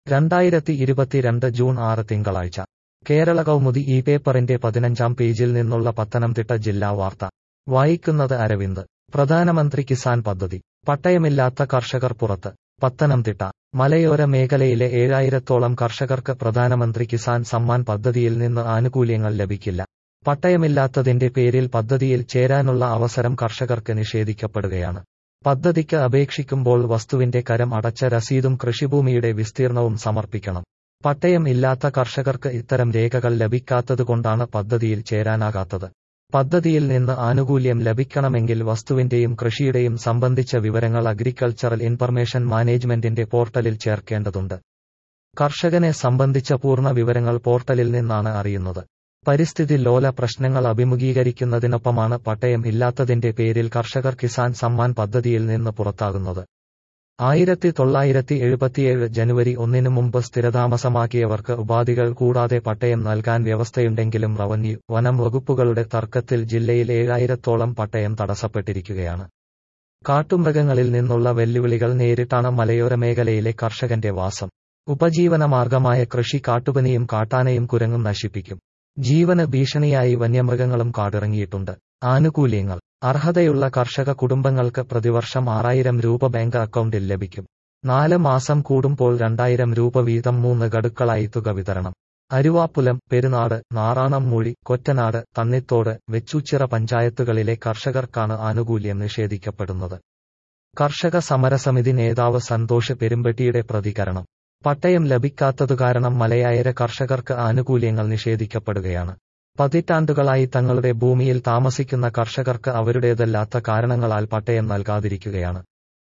രണ്ടായിരത്തി ഇരുപത്തിരണ്ട് ജൂൺ ആറ് തിങ്കളാഴ്ച കേരള കൗമുദി ഈ പേപ്പറിന്റെ പതിനഞ്ചാം പേജിൽ നിന്നുള്ള പത്തനംതിട്ട ജില്ലാ വാർത്ത വായിക്കുന്നത് അരവിന്ദ് പ്രധാനമന്ത്രി കിസാൻ പദ്ധതി പട്ടയമില്ലാത്ത കർഷകർ പുറത്ത് പത്തനംതിട്ട മലയോര മേഖലയിലെ ഏഴായിരത്തോളം കർഷകർക്ക് പ്രധാനമന്ത്രി കിസാൻ സമ്മാൻ പദ്ധതിയിൽ നിന്ന് ആനുകൂല്യങ്ങൾ ലഭിക്കില്ല പട്ടയമില്ലാത്തതിന്റെ പേരിൽ പദ്ധതിയിൽ ചേരാനുള്ള അവസരം കർഷകർക്ക് നിഷേധിക്കപ്പെടുകയാണ് പദ്ധതിക്ക് അപേക്ഷിക്കുമ്പോൾ വസ്തുവിന്റെ കരം അടച്ച രസീതും കൃഷിഭൂമിയുടെ വിസ്തീർണവും സമർപ്പിക്കണം പട്ടയം ഇല്ലാത്ത കർഷകർക്ക് ഇത്തരം രേഖകൾ ലഭിക്കാത്തതുകൊണ്ടാണ് പദ്ധതിയിൽ ചേരാനാകാത്തത് പദ്ധതിയിൽ നിന്ന് ആനുകൂല്യം ലഭിക്കണമെങ്കിൽ വസ്തുവിന്റെയും കൃഷിയുടെയും സംബന്ധിച്ച വിവരങ്ങൾ അഗ്രികൾച്ചറൽ ഇൻഫർമേഷൻ മാനേജ്മെന്റിന്റെ പോർട്ടലിൽ ചേർക്കേണ്ടതുണ്ട് കർഷകനെ സംബന്ധിച്ച പൂർണ്ണ വിവരങ്ങൾ പോർട്ടലിൽ നിന്നാണ് അറിയുന്നത് പരിസ്ഥിതി ലോല പ്രശ്നങ്ങൾ അഭിമുഖീകരിക്കുന്നതിനൊപ്പമാണ് പട്ടയം ഇല്ലാത്തതിന്റെ പേരിൽ കർഷകർ കിസാൻ സമ്മാൻ പദ്ധതിയിൽ നിന്ന് പുറത്താകുന്നത് ആയിരത്തി തൊള്ളായിരത്തി എഴുപത്തിയേഴ് ജനുവരി ഒന്നിനു മുമ്പ് സ്ഥിരതാമസമാക്കിയവർക്ക് ഉപാധികൾ കൂടാതെ പട്ടയം നൽകാൻ വ്യവസ്ഥയുണ്ടെങ്കിലും റവന്യൂ വനം വകുപ്പുകളുടെ തർക്കത്തിൽ ജില്ലയിൽ ഏഴായിരത്തോളം പട്ടയം തടസ്സപ്പെട്ടിരിക്കുകയാണ് കാട്ടുമൃഗങ്ങളിൽ നിന്നുള്ള വെല്ലുവിളികൾ നേരിട്ടാണ് മലയോര മേഖലയിലെ കർഷകന്റെ വാസം ഉപജീവനമാർഗമായ കൃഷി കാട്ടുപനിയും കാട്ടാനയും കുരങ്ങും നശിപ്പിക്കും ജീവന് ഭീഷണിയായി വന്യമൃഗങ്ങളും കാടിറങ്ങിയിട്ടുണ്ട് ആനുകൂല്യങ്ങൾ അർഹതയുള്ള കർഷക കുടുംബങ്ങൾക്ക് പ്രതിവർഷം ആറായിരം രൂപ ബാങ്ക് അക്കൗണ്ടിൽ ലഭിക്കും നാല് മാസം കൂടുമ്പോൾ രണ്ടായിരം രൂപ വീതം മൂന്ന് ഗഡുക്കളായി തുക വിതരണം അരുവാപ്പുലം പെരുനാട് നാറാണംമൂഴി കൊറ്റനാട് തണ്ണിത്തോട് വെച്ചൂച്ചിറ പഞ്ചായത്തുകളിലെ കർഷകർക്കാണ് ആനുകൂല്യം നിഷേധിക്കപ്പെടുന്നത് കർഷക സമരസമിതി നേതാവ് സന്തോഷ് പെരുമ്പട്ടിയുടെ പ്രതികരണം പട്ടയം ലഭിക്കാത്തതു കാരണം മലയായര കർഷകർക്ക് ആനുകൂല്യങ്ങൾ നിഷേധിക്കപ്പെടുകയാണ് പതിറ്റാണ്ടുകളായി തങ്ങളുടെ ഭൂമിയിൽ താമസിക്കുന്ന കർഷകർക്ക് അവരുടേതല്ലാത്ത കാരണങ്ങളാൽ പട്ടയം നൽകാതിരിക്കുകയാണ്